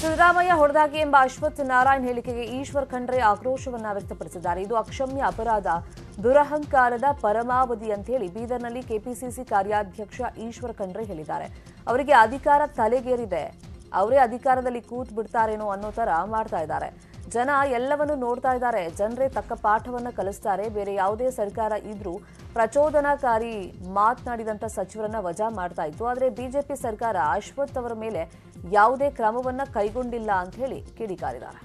ಸಿದ್ದರಾಮಯ್ಯ ಹೊಡೆದಾಗಿ ಎಂಬ ಅಶ್ವಥ್ ನಾರಾಯಣ್ ಹೇಳಿಕೆಗೆ ಈಶ್ವರ್ ಖಂಡ್ರೆ ಆಕ್ರೋಶವನ್ನ ವ್ಯಕ್ತಪಡಿಸಿದ್ದಾರೆ ಇದು ಅಕ್ಷಮ್ಯ ಅಪರಾಧ ದುರಹಂಕಾರದ ಪರಮಾವಧಿ ಅಂತ ಹೇಳಿ ಬೀದರ್ನಲ್ಲಿ ಕೆಪಿಸಿಸಿ ಕಾರ್ಯಾಧ್ಯಕ್ಷ ಈಶ್ವರ್ ಖಂಡ್ರೆ ಹೇಳಿದ್ದಾರೆ ಅವರಿಗೆ ಅಧಿಕಾರ ತಲೆಗೇರಿದೆ ಅವರೇ ಅಧಿಕಾರದಲ್ಲಿ ಕೂತ್ ಬಿಡ್ತಾರೇನೋ ಅನ್ನೋ ತರ ಮಾಡ್ತಾ ಇದ್ದಾರೆ ಜನ ಎಲ್ಲವನ್ನು ನೋಡ್ತಾ ಇದ್ದಾರೆ ಜನರೇ ತಕ್ಕ ಪಾಠವನ್ನ ಕಲಿಸ್ತಾರೆ ಬೇರೆ ಯಾವುದೇ ಸರ್ಕಾರ ಇದ್ರೂ ಪ್ರಚೋದನಾಕಾರಿ ಮಾತನಾಡಿದಂತ ಸಚಿವರನ್ನ ವಜಾ ಮಾಡ್ತಾ ಇತ್ತು ಆದರೆ ಬಿಜೆಪಿ ಸರ್ಕಾರ ಅಶ್ವಥ್ ಅವರ ಮೇಲೆ ಯಾವುದೇ ಕ್ರಮವನ್ನ ಕೈಗೊಂಡಿಲ್ಲ ಅಂತ ಹೇಳಿ ಕಿಡಿಕಾರಿದ್ದಾರೆ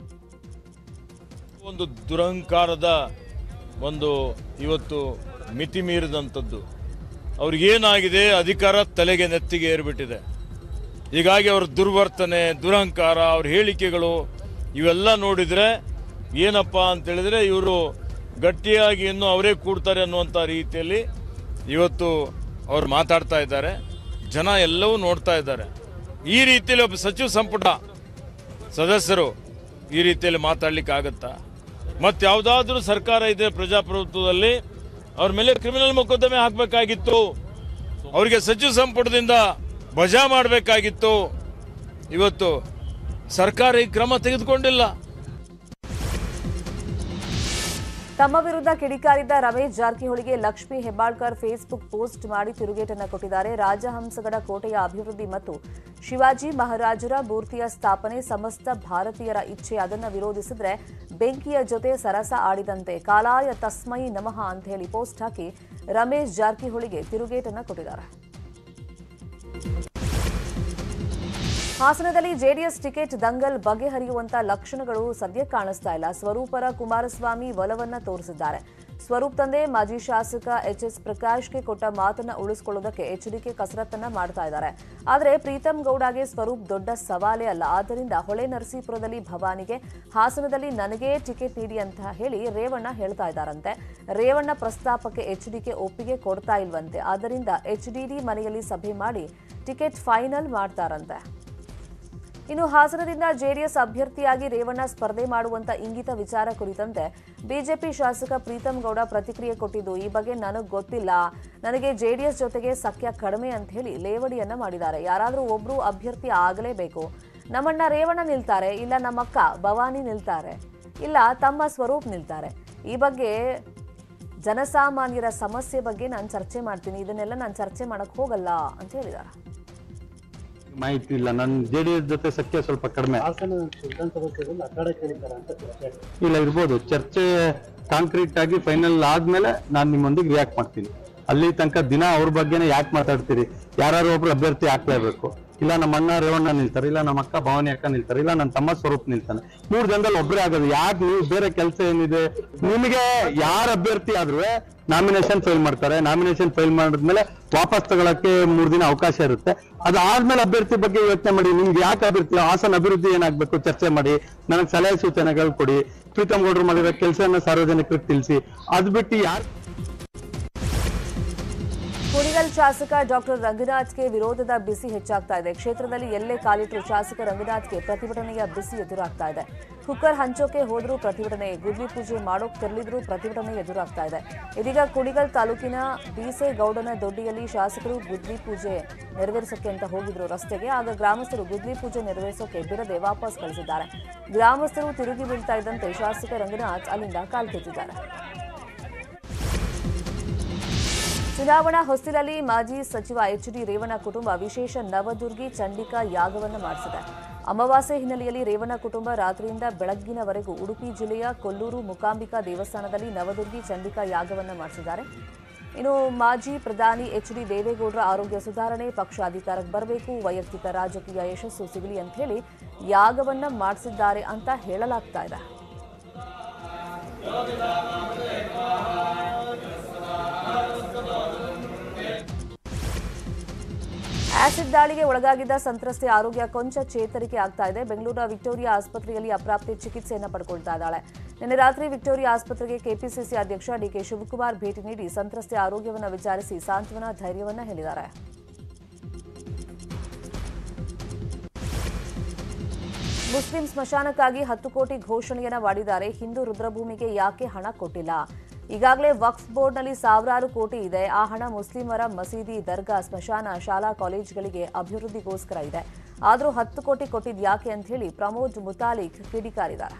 ಒಂದು ದುರಹಂಕಾರದ ಒಂದು ಇವತ್ತು ಮಿತಿ ಮೀರಿದಂಥದ್ದು ಅವ್ರಿಗೇನಾಗಿದೆ ಅಧಿಕಾರ ತಲೆಗೆ ನೆತ್ತಿಗೆ ಏರ್ಬಿಟ್ಟಿದೆ ಹೀಗಾಗಿ ಅವ್ರ ದುರ್ವರ್ತನೆ ದುರಹಂಕಾರ ಅವ್ರ ಹೇಳಿಕೆಗಳು ಇವೆಲ್ಲ ನೋಡಿದರೆ ಏನಪ್ಪ ಅಂತೇಳಿದರೆ ಇವರು ಗಟ್ಟಿಯಾಗಿ ಇನ್ನು ಅವರೇ ಕೂಡ್ತಾರೆ ಅನ್ನುವಂಥ ರೀತಿಯಲ್ಲಿ ಇವತ್ತು ಅವ್ರು ಮಾತಾಡ್ತಾ ಇದ್ದಾರೆ ಜನ ಎಲ್ಲವೂ ನೋಡ್ತಾ ಇದ್ದಾರೆ ಈ ರೀತಿಯಲ್ಲಿ ಒಬ್ಬ ಸಚಿವ ಸಂಪುಟ ಸದಸ್ಯರು ಈ ರೀತಿಯಲ್ಲಿ ಮಾತಾಡ್ಲಿಕ್ಕೆ ಆಗತ್ತಾ ಮತ್ತೆ ಯಾವುದಾದ್ರೂ ಸರ್ಕಾರ ಇದೆ ಪ್ರಜಾಪ್ರಭುತ್ವದಲ್ಲಿ ಅವ್ರ ಮೇಲೆ ಕ್ರಿಮಿನಲ್ ಮೊಕದ್ದಮೆ ಹಾಕಬೇಕಾಗಿತ್ತು ಅವರಿಗೆ ಸಚಿವ ಸಂಪುಟದಿಂದ ವಜಾ ಮಾಡಬೇಕಾಗಿತ್ತು ಇವತ್ತು ಸರ್ಕಾರ ಈ ಕ್ರಮ ತೆಗೆದುಕೊಂಡಿಲ್ಲ ತಮ್ಮ ವಿರುದ್ಧ ಕಿಡಿಕಾರಿದ್ದ ರಮೇಶ್ ಜಾರಕಿಹೊಳಿಗೆ ಲಕ್ಷ್ಮೀ ಹೆಬ್ಬಾಳ್ಕರ್ ಫೇಸ್ಬುಕ್ ಪೋಸ್ಟ್ ಮಾಡಿ ತಿರುಗೇಟನ್ನ ಕೊಟ್ಟಿದ್ದಾರೆ ರಾಜಹಂಸಗಡ ಕೋಟೆಯ ಅಭಿವೃದ್ಧಿ ಮತ್ತು ಶಿವಾಜಿ ಮಹಾರಾಜರ ಮೂರ್ತಿಯ ಸ್ಥಾಪನೆ ಸಮಸ್ತ ಭಾರತೀಯರ ಇಚ್ಛೆ ಅದನ್ನ ವಿರೋಧಿಸಿದ್ರೆ ಬೆಂಕಿಯ ಜೊತೆ ಸರಸ ಆಡಿದಂತೆ ಕಾಲಾಯ ತಸ್ಮೈ ನಮಃ ಅಂತ ಹೇಳಿ ಪೋಸ್ಟ್ ಹಾಕಿ ರಮೇಶ್ ಜಾರಕಿಹೊಳಿಗೆ ತಿರುಗೇಟನ್ನ ಕೊಟ್ಟಿದ್ದಾರೆ ಹಾಸನದಲ್ಲಿ ಜೆಡಿಎಸ್ ಟಿಕೆಟ್ ದಂಗಲ್ ಬಗೆಹರಿಯುವಂತ ಲಕ್ಷಣಗಳು ಸದ್ಯ ಕಾಣಿಸ್ತಾ ಇಲ್ಲ ಸ್ವರೂಪರ ಕುಮಾರಸ್ವಾಮಿ ಒಲವನ್ನ ತೋರಿಸಿದ್ದಾರೆ ಸ್ವರೂಪ್ ತಂದೆ ಮಾಜಿ ಶಾಸಕ ಎಚ್ ಎಸ್ ಪ್ರಕಾಶ್ಗೆ ಕೊಟ್ಟ ಮಾತನ್ನ ಉಳಿಸಿಕೊಳ್ಳೋದಕ್ಕೆ ಎಚ್ಚರಿಕೆ ಕಸರತ್ತನ್ನ ಮಾಡ್ತಾ ಇದ್ದಾರೆ ಆದರೆ ಪ್ರೀತಂ ಗೌಡಗೆ ಸ್ವರೂಪ್ ದೊಡ್ಡ ಸವಾಲೇ ಅಲ್ಲ ಆದ್ದರಿಂದ ಹೊಳೆ ನರಸೀಪುರದಲ್ಲಿ ಭವಾನಿಗೆ ಹಾಸನದಲ್ಲಿ ನನಗೇ ಟಿಕೆಟ್ ನೀಡಿ ಅಂತ ಹೇಳಿ ರೇವಣ್ಣ ಹೇಳ್ತಾ ಇದ್ದಾರಂತೆ ರೇವಣ್ಣ ಪ್ರಸ್ತಾಪಕ್ಕೆ ಎಚ್ಡಿಕೆ ಒಪ್ಪಿಗೆ ಕೊಡ್ತಾ ಇಲ್ವಂತೆ ಆದ್ದರಿಂದ ಎಚ್ಡಿಡಿ ಮನೆಯಲ್ಲಿ ಸಭೆ ಮಾಡಿ ಟಿಕೆಟ್ ಫೈನಲ್ ಮಾಡ್ತಾರಂತೆ ಇನ್ನು ಹಾಸನದಿಂದ ಜೆಡಿಎಸ್ ಅಭ್ಯರ್ಥಿಯಾಗಿ ರೇವಣ್ಣ ಸ್ಪರ್ಧೆ ಮಾಡುವಂತ ಇಂಗಿತ ವಿಚಾರ ಕುರಿತಂತೆ ಬಿಜೆಪಿ ಶಾಸಕ ಪ್ರೀತಂ ಗೌಡ ಪ್ರತಿಕ್ರಿಯೆ ಕೊಟ್ಟಿದ್ದು ಈ ಬಗ್ಗೆ ನನಗ್ ಗೊತ್ತಿಲ್ಲ ನನಗೆ ಜೆಡಿಎಸ್ ಜೊತೆಗೆ ಸಖ್ಯ ಕಡಿಮೆ ಅಂತ ಹೇಳಿ ಲೇವಡಿಯನ್ನ ಮಾಡಿದ್ದಾರೆ ಯಾರಾದರೂ ಒಬ್ರು ಅಭ್ಯರ್ಥಿ ಆಗಲೇಬೇಕು ನಮ್ಮಣ್ಣ ರೇವಣ್ಣ ನಿಲ್ತಾರೆ ಇಲ್ಲ ನಮ್ಮಕ್ಕ ಭವಾನಿ ನಿಲ್ತಾರೆ ಇಲ್ಲ ತಮ್ಮ ಸ್ವರೂಪ್ ನಿಲ್ತಾರೆ ಈ ಬಗ್ಗೆ ಜನಸಾಮಾನ್ಯರ ಸಮಸ್ಯೆ ಬಗ್ಗೆ ನಾನು ಚರ್ಚೆ ಮಾಡ್ತೀನಿ ಇದನ್ನೆಲ್ಲ ನಾನು ಚರ್ಚೆ ಮಾಡಕ್ ಹೋಗಲ್ಲ ಅಂತ ಹೇಳಿದ್ದಾರೆ ಮಾಹಿತಿ ಇಲ್ಲ ನನ್ನ ಜೆ ಡಿ ಎಸ್ ಜೊತೆ ಸಖ್ಯ ಸ್ವಲ್ಪ ಕಡಿಮೆ ಹಾಸನ ವಿಧಾನಸಭಾ ಕ್ಷೇತ್ರದಲ್ಲಿ ಅಖಾಡ ಕೇಳಿದ್ದಾರೆ ಅಂತ ಚರ್ಚೆ ಇಲ್ಲ ಇರ್ಬೋದು ಚರ್ಚೆ ಕಾಂಕ್ರೀಟ್ ಆಗಿ ಫೈನಲ್ ಆದ್ಮೇಲೆ ನಾನು ನಿಮ್ಮೊಂದಿಗೆ ರಿಯಾಕ್ಟ್ ಮಾಡ್ತೀನಿ ಅಲ್ಲಿ ತನಕ ದಿನ ಅವ್ರ ಬಗ್ಗೆನೇ ಯಾಕೆ ಮಾತಾಡ್ತೀರಿ ಯಾರು ಒಬ್ರು ಅಭ್ಯರ್ಥಿ ಹಾಕ್ಲೇಬೇಕು ಇಲ್ಲ ನಮ್ಮ ಅಣ್ಣ ರೇವಣ್ಣ ನಿಲ್ತಾರೆ ಇಲ್ಲ ನಮ್ಮ ಅಕ್ಕ ಭವಾನಿ ಅಕ್ಕ ನಿಲ್ತಾರೆ ಇಲ್ಲ ನನ್ನ ತಮ್ಮ ಸ್ವರೂಪ್ ನಿಲ್ತಾನೆ ಮೂರ್ ಜನದಲ್ಲಿ ಒಬ್ಬರೇ ಆಗೋದು ಯಾಕೆ ನೀವು ಬೇರೆ ಕೆಲಸ ಏನಿದೆ ನಿಮಗೆ ಯಾರ ಅಭ್ಯರ್ಥಿ ಆದ್ರೂ ನಾಮಿನೇಷನ್ ಫೈಲ್ ಮಾಡ್ತಾರೆ ನಾಮಿನೇಷನ್ ಫೈಲ್ ಮಾಡಿದ್ಮೇಲೆ ವಾಪಸ್ ತಗೊಳಕ್ಕೆ ಮೂರ್ ದಿನ ಅವಕಾಶ ಇರುತ್ತೆ ಅದಾದ್ಮೇಲೆ ಅಭ್ಯರ್ಥಿ ಬಗ್ಗೆ ಯೋಚನೆ ಮಾಡಿ ನಿಮ್ಗೆ ಯಾಕೆ ಅಭ್ಯರ್ಥಿ ಹಾಸನ ಅಭಿವೃದ್ಧಿ ಏನಾಗ್ಬೇಕು ಚರ್ಚೆ ಮಾಡಿ ನನಗೆ ಸಲಹೆ ಸೂಚನೆಗಳು ಕೊಡಿ ಪ್ರೀತಮ್ ಗೌಡ್ರು ಮಾಡಿರೋ ಕೆಲಸನ ಸಾರ್ವಜನಿಕರಿಗೆ ತಿಳಿಸಿ ಅದ್ ಬಿಟ್ಟು ಯಾರು ಕುಣಿಗಲ್ ಶಾಸಕ ಡಾಕ್ಟರ್ ರಂಗನಾಥ್ಗೆ ವಿರೋಧದ ಬಿಸಿ ಹೆಚ್ಚಾಗ್ತಾ ಇದೆ ಕ್ಷೇತ್ರದಲ್ಲಿ ಎಲ್ಲೇ ಕಾಲಿಟ್ಟರು ಶಾಸಕ ರಂಗನಾಥ್ಗೆ ಪ್ರತಿಭಟನೆಯ ಬಿಸಿ ಎದುರಾಗ್ತಾ ಇದೆ ಕುಕ್ಕರ್ ಹಂಚೋಕೆ ಹೋದ್ರೂ ಪ್ರತಿಭಟನೆ ಗುದ್ಲಿ ಪೂಜೆ ಮಾಡೋಕ್ ತೆರಳಿದ್ರೂ ಪ್ರತಿಭಟನೆ ಎದುರಾಗ್ತಾ ಇದೆ ಇದೀಗ ಕುಣಿಗಲ್ ತಾಲೂಕಿನ ಬೀಸೇಗೌಡನ ದೊಡ್ಡಿಯಲ್ಲಿ ಶಾಸಕರು ಗುದ್ಲಿ ಪೂಜೆ ನೆರವೇರಿಸೋಕೆ ಅಂತ ಹೋಗಿದ್ರು ರಸ್ತೆಗೆ ಆಗ ಗ್ರಾಮಸ್ಥರು ಗುದ್ಲಿ ಪೂಜೆ ನೆರವೇರಿಸೋಕೆ ಬಿಡದೆ ವಾಪಸ್ ಕಳಿಸಿದ್ದಾರೆ ಗ್ರಾಮಸ್ಥರು ತಿರುಗಿ ಬೀಳ್ತಾ ಇದ್ದಂತೆ ಶಾಸಕ ರಂಗನಾಥ್ ಅಲ್ಲಿಂದ ಕಾಲ್ಕಿತ್ತಿದ್ದಾರೆ ಚುನಾವಣಾ ಹೊಸ್ತಿಲಲ್ಲಿ ಮಾಜಿ ಸಚಿವ ಎಚ್ ಡಿ ರೇವಣ್ಣ ಕುಟುಂಬ ವಿಶೇಷ ನವದುರ್ಗಿ ಚಂಡಿಕಾ ಯಾಗವನ್ನು ಮಾಡಿಸಿದೆ ಅಮಾವಾಸ್ಯೆ ಹಿನ್ನೆಲೆಯಲ್ಲಿ ರೇವಣ್ಣ ಕುಟುಂಬ ರಾತ್ರಿಯಿಂದ ಬೆಳಗ್ಗಿನವರೆಗೂ ಉಡುಪಿ ಜಿಲ್ಲೆಯ ಕೊಲ್ಲೂರು ಮುಕಾಂಬಿಕಾ ದೇವಸ್ಥಾನದಲ್ಲಿ ನವದುರ್ಗಿ ಚಂಡಿಕಾ ಯಾಗವನ್ನು ಮಾಡಿಸಿದ್ದಾರೆ ಇನ್ನು ಮಾಜಿ ಪ್ರಧಾನಿ ಎಚ್ ಡಿ ದೇವೇಗೌಡರ ಆರೋಗ್ಯ ಸುಧಾರಣೆ ಪಕ್ಷ ಅಧಿಕಾರಕ್ಕೆ ಬರಬೇಕು ವೈಯಕ್ತಿಕ ರಾಜಕೀಯ ಯಶಸ್ಸು ಸಿಗಲಿ ಅಂತ ಹೇಳಿ ಯಾಗವನ್ನ ಮಾಡಿಸಿದ್ದಾರೆ ಅಂತ ಹೇಳಲಾಗ್ತಾ ಇದೆ ಆಸಿಡ್ ದಾಳಿಗೆ ಒಳಗಾಗಿದ್ದ ಸಂತ್ರಸ್ತೆ ಆರೋಗ್ಯ ಕೊಂಚ ಚೇತರಿಕೆ ಆಗ್ತಾ ಇದೆ ಬೆಂಗಳೂರಿನ ವಿಕ್ಟೋರಿಯಾ ಆಸ್ಪತ್ರೆಯಲ್ಲಿ ಅಪ್ರಾಪ್ತೆ ಚಿಕಿತ್ಸೆಯನ್ನು ಪಡ್ಕೊಳ್ತಾ ಇದ್ದಾಳೆ ನಿನ್ನೆ ರಾತ್ರಿ ವಿಕ್ಟೋರಿಯಾ ಆಸ್ಪತ್ರೆಗೆ ಕೆಪಿಸಿಸಿ ಅಧ್ಯಕ್ಷ ಡಿಕೆ ಶಿವಕುಮಾರ್ ಭೇಟಿ ನೀಡಿ ಸಂತ್ರಸ್ತೆ ಆರೋಗ್ಯವನ್ನು ವಿಚಾರಿಸಿ ಸಾಂತ್ವನ ಧೈರ್ಯವನ್ನ ಹೇಳಿದ್ದಾರೆ ಮುಸ್ಲಿಂ ಸ್ಮಶಾನಕ್ಕಾಗಿ ಹತ್ತು ಕೋಟಿ ಘೋಷಣೆಯನ್ನ ಮಾಡಿದ್ದಾರೆ ಹಿಂದೂ ರುದ್ರಭೂಮಿಗೆ ಯಾಕೆ ಹಣ ಕೊಟ್ಟಿಲ್ಲ ಈಗಾಗಲೇ ವಕ್ಫ್ ಬೋರ್ಡ್ನಲ್ಲಿ ಸಾವಿರಾರು ಕೋಟಿ ಇದೆ ಆ ಹಣ ಮುಸ್ಲಿಮರ ಮಸೀದಿ ದರ್ಗಾ ಸ್ಮಶಾನ ಶಾಲಾ ಕಾಲೇಜುಗಳಿಗೆ ಅಭಿವೃದ್ಧಿಗೋಸ್ಕರ ಇದೆ ಆದರೂ ಹತ್ತು ಕೋಟಿ ಕೊಟ್ಟಿದ್ ಯಾಕೆ ಅಂತ ಹೇಳಿ ಪ್ರಮೋದ್ ಮುತಾಲಿಕ್ ಕಿಡಿಕಾರಿದ್ದಾರೆ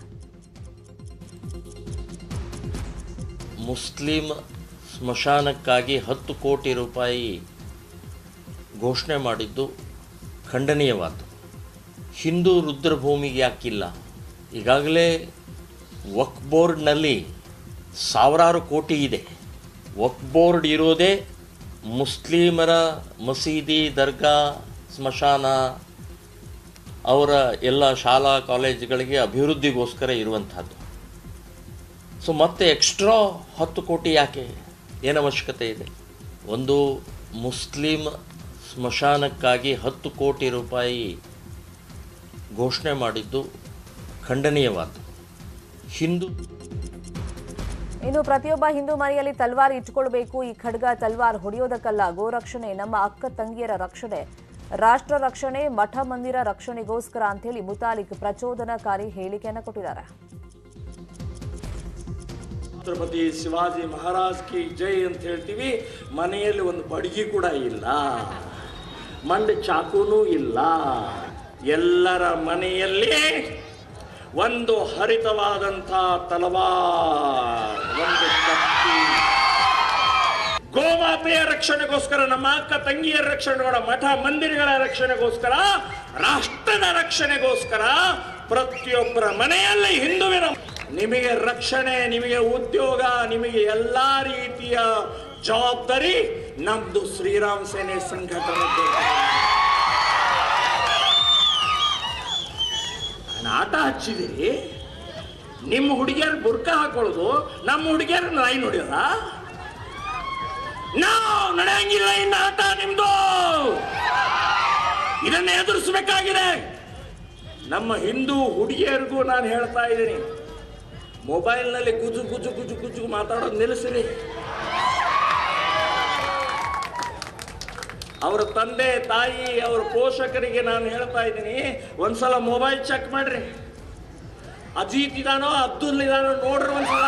ಮುಸ್ಲಿಂ ಸ್ಮಶಾನಕ್ಕಾಗಿ ಹತ್ತು ಕೋಟಿ ರೂಪಾಯಿ ಘೋಷಣೆ ಮಾಡಿದ್ದು ಖಂಡನೀಯವಾದ್ದು ಹಿಂದೂ ರುದ್ರಭೂಮಿಗೆ ಯಾಕಿಲ್ಲ ಈಗಾಗಲೇ ವಕ್ ಬೋರ್ಡ್ನಲ್ಲಿ ಸಾವಿರಾರು ಕೋಟಿ ಇದೆ ವಕ್ ಬೋರ್ಡ್ ಇರೋದೇ ಮುಸ್ಲಿಮರ ಮಸೀದಿ ದರ್ಗಾ ಸ್ಮಶಾನ ಅವರ ಎಲ್ಲ ಶಾಲಾ ಕಾಲೇಜುಗಳಿಗೆ ಅಭಿವೃದ್ಧಿಗೋಸ್ಕರ ಇರುವಂಥದ್ದು ಸೊ ಮತ್ತೆ ಎಕ್ಸ್ಟ್ರಾ ಹತ್ತು ಕೋಟಿ ಯಾಕೆ ಏನು ಅವಶ್ಯಕತೆ ಇದೆ ಒಂದು ಮುಸ್ಲಿಂ ಸ್ಮಶಾನಕ್ಕಾಗಿ ಹತ್ತು ಕೋಟಿ ರೂಪಾಯಿ ಘೋಷಣೆ ಮಾಡಿದ್ದು ಖಂಡನೀಯವಾದ್ದು ಹಿಂದೂ ಇನ್ನು ಪ್ರತಿಯೊಬ್ಬ ಹಿಂದೂ ಮನೆಯಲ್ಲಿ ತಲ್ವಾರ್ ಇಟ್ಕೊಳ್ಬೇಕು ಈ ಖಡ್ಗ ತಲ್ವಾರ್ ಹೊಡೆಯೋದಕ್ಕಲ್ಲ ಗೋರಕ್ಷಣೆ ನಮ್ಮ ಅಕ್ಕ ತಂಗಿಯರ ರಕ್ಷಣೆ ರಾಷ್ಟ್ರ ರಕ್ಷಣೆ ಮಠ ಮಂದಿರ ರಕ್ಷಣೆಗೋಸ್ಕರ ಅಂತ ಹೇಳಿ ಮುತಾಲಿಕ್ ಪ್ರಚೋದನಕಾರಿ ಹೇಳಿಕೆಯನ್ನು ಕೊಟ್ಟಿದ್ದಾರೆ ಛತ್ರಪತಿ ಶಿವಾಜಿ ಮಹಾರಾಜ್ ಕಿ ಜೈ ಅಂತ ಹೇಳ್ತೀವಿ ಮನೆಯಲ್ಲಿ ಒಂದು ಬಡಗಿ ಕೂಡ ಇಲ್ಲ ಮಂಡ ಚಾಕೂನೂ ಇಲ್ಲ ಎಲ್ಲರ ಮನೆಯಲ್ಲಿ ಒಂದು ಹರಿತವಾದಂಥ ತಲವಾರ್ ಒಂದು ಕತ್ತಿ ಗೋಮಾತೆಯ ರಕ್ಷಣೆಗೋಸ್ಕರ ನಮ್ಮ ಅಕ್ಕ ತಂಗಿಯರ ರಕ್ಷಣೆಗೋಡ ಮಠ ಮಂದಿರಗಳ ರಕ್ಷಣೆಗೋಸ್ಕರ ರಾಷ್ಟ್ರದ ರಕ್ಷಣೆಗೋಸ್ಕರ ಪ್ರತಿಯೊಬ್ಬರ ಮನೆಯಲ್ಲಿ ಹಿಂದುವಿನ ನಿಮಗೆ ರಕ್ಷಣೆ ನಿಮಗೆ ಉದ್ಯೋಗ ನಿಮಗೆ ಎಲ್ಲಾ ರೀತಿಯ ಜವಾಬ್ದಾರಿ ನಮ್ದು ಶ್ರೀರಾಮ್ ಸೇನೆ ಸಂಘಟನೆ ನಾನು ಆಟ ಹಚ್ಚಿದಿರಿ ನಿಮ್ಮ ಹುಡುಗಿಯರು ಬುರ್ಕ ಹಾಕೊಳ್ಳೋದು ನಮ್ಮ ಹುಡುಗಿಯರು ನಾಯಿ ನೋಡ್ಯದ ನಾವು ನಡೆಯಂಗಿಲ್ಲ ಇನ್ನ ಆಟ ನಿಮ್ದು ಇದನ್ನ ಎದುರಿಸಬೇಕಾಗಿದೆ ನಮ್ಮ ಹಿಂದೂ ಹುಡುಗಿಯರಿಗೂ ನಾನು ಹೇಳ್ತಾ ಇದ್ದೀನಿ ಮೊಬೈಲ್ನಲ್ಲಿ ಗುಜು ಗುಜು ಗುಜು ಗುಜು ಮಾತಾಡೋದು ನಿಲ್ಲಿಸಿರಿ ಅವರ ತಂದೆ ತಾಯಿ ಅವರ ಪೋಷಕರಿಗೆ ನಾನು ಹೇಳ್ತಾ ಇದ್ದೀನಿ ಒಂದ್ಸಲ ಮೊಬೈಲ್ ಚೆಕ್ ಮಾಡ್ರಿ ಅಜೀತ್ ಇದಾನೋ ಅಬ್ದುಲ್ ಇದಾನೋ ನೋಡ್ರಿ ಒಂದ್ಸಲ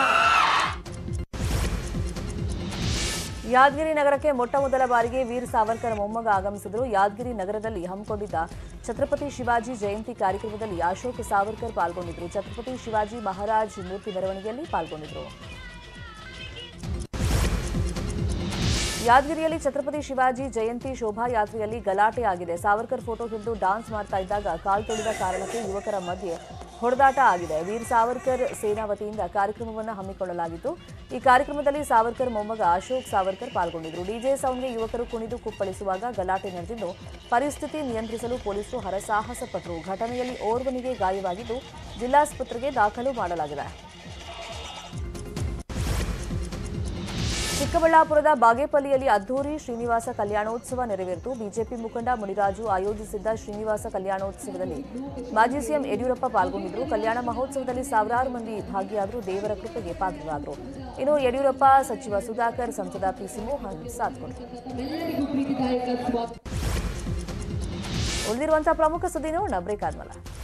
ಯಾದಗಿರಿ ನಗರಕ್ಕೆ ಮೊಟ್ಟ ಮೊದಲ ಬಾರಿಗೆ ವೀರ್ ಸಾವರ್ಕರ್ ಮೊಮ್ಮಗ ಆಗಮಿಸಿದರು ಯಾದಗಿರಿ ನಗರದಲ್ಲಿ ಹಮ್ಮಿಕೊಂಡಿದ್ದ ಛತ್ರಪತಿ ಶಿವಾಜಿ ಜಯಂತಿ ಕಾರ್ಯಕ್ರಮದಲ್ಲಿ ಅಶೋಕ್ ಸಾವರ್ಕರ್ ಪಾಲ್ಗೊಂಡಿದ್ದರು ಛತ್ರಪತಿ ಶಿವಾಜಿ ಮಹಾರಾಜ್ ಮೂರ್ತಿ ಮೆರವಣಿಗೆಯಲ್ಲಿ ಪಾಲ್ಗೊಂಡಿದ್ದರು ಯಾದಗಿರಿಯಲ್ಲಿ ಛತ್ರಪತಿ ಶಿವಾಜಿ ಜಯಂತಿ ಶೋಭಾಯಾತ್ರೆಯಲ್ಲಿ ಗಲಾಟೆ ಆಗಿದೆ ಸಾವರ್ಕರ್ ಫೋಟೋ ಹಿಡಿದು ಡಾನ್ಸ್ ಮಾಡ್ತಾ ಇದ್ದಾಗ ಕಾಲ್ ತೊಳೆದ ಕಾರಣಕ್ಕೆ ಯುವಕರ ಮಧ್ಯೆ ಹೊಡೆದಾಟ ಆಗಿದೆ ವೀರ್ ಸಾವರ್ಕರ್ ಸೇನಾ ವತಿಯಿಂದ ಕಾರ್ಯಕ್ರಮವನ್ನು ಹಮ್ಮಿಕೊಳ್ಳಲಾಗಿತ್ತು ಈ ಕಾರ್ಯಕ್ರಮದಲ್ಲಿ ಸಾವರ್ಕರ್ ಮೊಮ್ಮಗ ಅಶೋಕ್ ಸಾವರ್ಕರ್ ಪಾಲ್ಗೊಂಡಿದ್ದರು ಡಿಜೆ ಸೌಂಡ್ಗೆ ಯುವಕರು ಕುಣಿದು ಕುಪ್ಪಳಿಸುವಾಗ ಗಲಾಟೆ ನಡೆದಿದ್ದು ಪರಿಸ್ಥಿತಿ ನಿಯಂತ್ರಿಸಲು ಪೊಲೀಸರು ಹರಸಾಹಸ ಪಟ್ಟರು ಘಟನೆಯಲ್ಲಿ ಓರ್ವನಿಗೆ ಗಾಯವಾಗಿದ್ದು ಜಿಲ್ಲಾಸ್ಪತ್ರೆಗೆ ದಾಖಲು ಮಾಡಲಾಗಿದೆ ಚಿಕ್ಕಬಳ್ಳಾಪುರದ ಬಾಗೇಪಲ್ಲಿಯಲ್ಲಿ ಅದ್ದೂರಿ ಶ್ರೀನಿವಾಸ ಕಲ್ಯಾಣೋತ್ಸವ ನೆರವೇರಿತು ಬಿಜೆಪಿ ಮುಖಂಡ ಮುನಿರಾಜು ಆಯೋಜಿಸಿದ್ದ ಶ್ರೀನಿವಾಸ ಕಲ್ಯಾಣೋತ್ಸವದಲ್ಲಿ ಮಾಜಿ ಸಿಎಂ ಯಡಿಯೂರಪ್ಪ ಪಾಲ್ಗೊಂಡಿದ್ದರು ಕಲ್ಯಾಣ ಮಹೋತ್ಸವದಲ್ಲಿ ಸಾವಿರಾರು ಮಂದಿ ಭಾಗಿಯಾದರು ದೇವರ ಕೃಪೆಗೆ ಪಾತ್ರರಾದರು ಇನ್ನು ಯಡಿಯೂರಪ್ಪ ಸಚಿವ ಸುಧಾಕರ್ ಸಂಸದ ಪಿಸಿ ಮೋಹನ್ ಸಾಥ್ ಕೊಟ್ಟರು ಉಳಿದಿರುವಂತಹ ಪ್ರಮುಖ ಸುದ್ದಿ ನೋಡೋಣ ಬ್ರೇಕ್ ಆದ್ಮೇಲೆ